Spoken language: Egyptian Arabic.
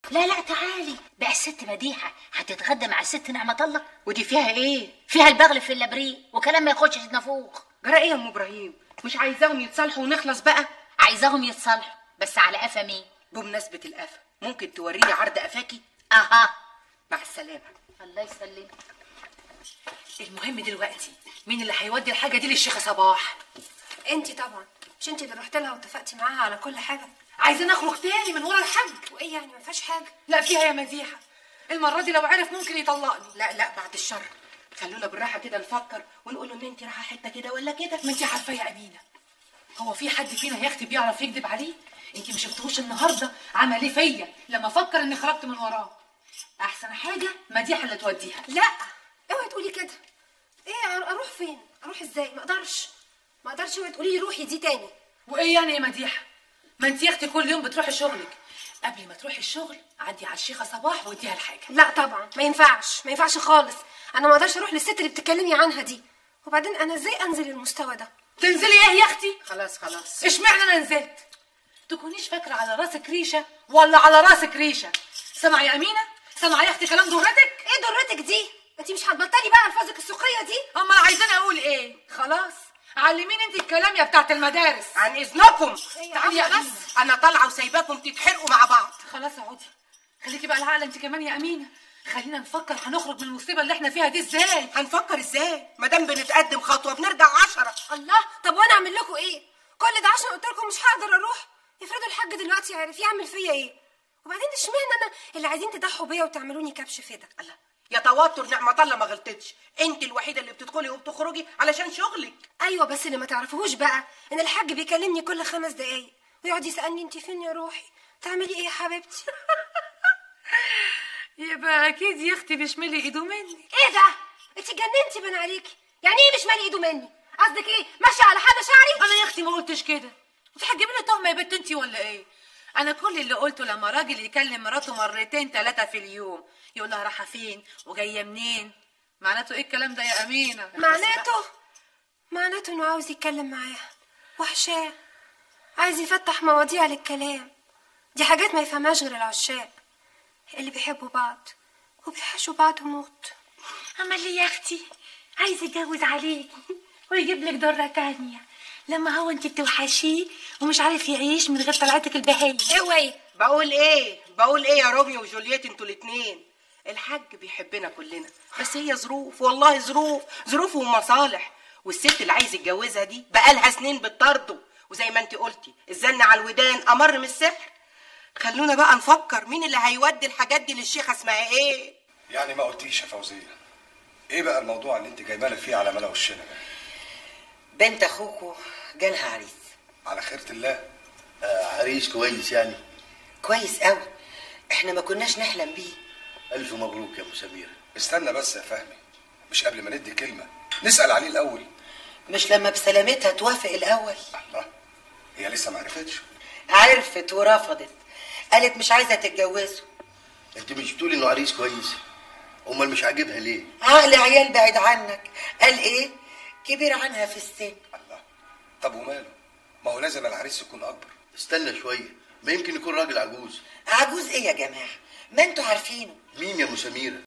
لا لا تعالي بقى الست مديحه هتتغدى مع الست نعمه الله ودي فيها ايه فيها البغل في اللبريق وكلام ما ياخدش نافوخ جرى ايه يا ام ابراهيم مش عايزاهم يتصالحوا ونخلص بقى عايزاهم يتصالحوا بس على قفا مين بمناسبه القفا ممكن توريني عرض قفاكي اها مع السلامه الله يسلمك المهم دلوقتي مين اللي هيودي الحاجه دي للشيخه صباح انت طبعا مش انت اللي رحت لها واتفقتي معاها على كل حاجه عايزين نخرج تاني من ورا الحاج وايه يعني ما فيهاش حاجه لا فيها يا مديحه المره دي لو عرف ممكن يطلقني لا لا بعد الشر خلونا بالراحه كده نفكر ونقول له ان انت رايحه حته كده ولا كده ما انت عارفه يا امينه هو في حد فينا يا اختي بيعرف يكذب عليه انت ما شفتوش النهارده عمل ايه فيا لما فكر اني خرجت من وراه احسن حاجه مديحه اللي توديها لا اوعي تقولي كده ايه أر- اروح فين اروح ازاي ما اقدرش ما اقدرش اوعي تقولي لي روحي دي تاني وايه يعني يا مديحه ما انت يا اختي كل يوم بتروحي شغلك قبل ما تروحي الشغل عدي على الشيخه صباح واديها الحاجه لا طبعا ما ينفعش ما ينفعش خالص انا ما اقدرش اروح للست اللي بتتكلمي عنها دي وبعدين انا ازاي انزل المستوى ده تنزلي ايه يا اختي خلاص خلاص اشمعنى انا نزلت تكونيش فاكره على راسك ريشه ولا على راسك ريشه سمع يا امينه سمع يا اختي كلام ضرتك ايه ضرتك دي انت مش هتبطلي بقى الفاظك السخريه دي اما انا عايزاني اقول ايه خلاص علميني انت الكلام يا بتاعت المدارس عن اذنكم تعالي يا عفوا امينه انا طالعه وسايباكم تتحرقوا مع بعض خلاص اقعدي خليكي بقى العقل انت كمان يا امينه خلينا نفكر هنخرج من المصيبه اللي احنا فيها دي ازاي هنفكر ازاي ما دام بنتقدم خطوه بنرجع عشرة الله طب وانا اعمل لكم ايه كل ده عشان قلت لكم مش هقدر اروح افرضوا الحاج دلوقتي عارف يعمل فيا ايه وبعدين اشمعنى انا اللي عايزين تضحوا بيا وتعملوني كبش فدا الله يا توتر نعمة الله ما غلطتش انت الوحيده اللي بتدخلي وبتخرجي علشان شغلك ايوه بس اللي ما تعرفوهوش بقى ان الحاج بيكلمني كل خمس دقايق ويقعد يسالني انت فين يا روحي تعملي ايه يا حبيبتي يبقى اكيد يا اختي بيشملي ايده مني ايه ده انت جننتي بين عليكي يعني ايه مش مالي ايده مني قصدك ايه ماشيه على حاجه شعري انا يا اختي ما قلتش كده انت هتجيبي لي تهمه يا بنت انت ولا ايه انا كل اللي قلته لما راجل يكلم مراته مرتين ثلاثه في اليوم يقول لها رايحه فين وجايه منين معناته ايه الكلام ده يا امينه معناته معناته انه عاوز يتكلم معاها وحشاه عايز يفتح مواضيع للكلام دي حاجات ما يفهمهاش غير العشاق اللي بيحبوا بعض وبيحشوا بعض موت امال ليه يا اختي عايز يتجوز عليكي ويجيب لك دره تانية لما هو انت بتوحشيه ومش عارف يعيش من غير طلعتك البهية اوعي بقول ايه بقول ايه يا روميو وجولييت انتوا الاتنين الحاج بيحبنا كلنا بس هي ظروف والله ظروف ظروف ومصالح والست اللي عايز يتجوزها دي بقالها سنين بتطرده وزي ما انت قلتي الزن على الودان امر من السحر خلونا بقى نفكر مين اللي هيودي الحاجات دي للشيخه اسمها ايه يعني ما قلتيش يا فوزيه ايه بقى الموضوع اللي انت جايبه لي فيه على ملا وشنا ده بنت اخوكوا جالها عريس على خيرة الله آه عريس كويس يعني كويس قوي احنا ما كناش نحلم بيه ألف مبروك يا أم سميرة استنى بس يا فهمي مش قبل ما ندي كلمه نسال عليه الاول مش لما بسلامتها توافق الاول الله هي لسه ما عرفتش عرفت ورفضت قالت مش عايزه تتجوزه أنت مش بتقولي إنه عريس كويس أمال مش عاجبها ليه؟ عقل عيال بعيد عنك قال ايه كبير عنها في السن الله طب وماله ما هو لازم العريس يكون اكبر استنى شوية ما يمكن يكون راجل عجوز عجوز ايه يا جماعه ما انتوا عارفينه مين يا أم سميرة؟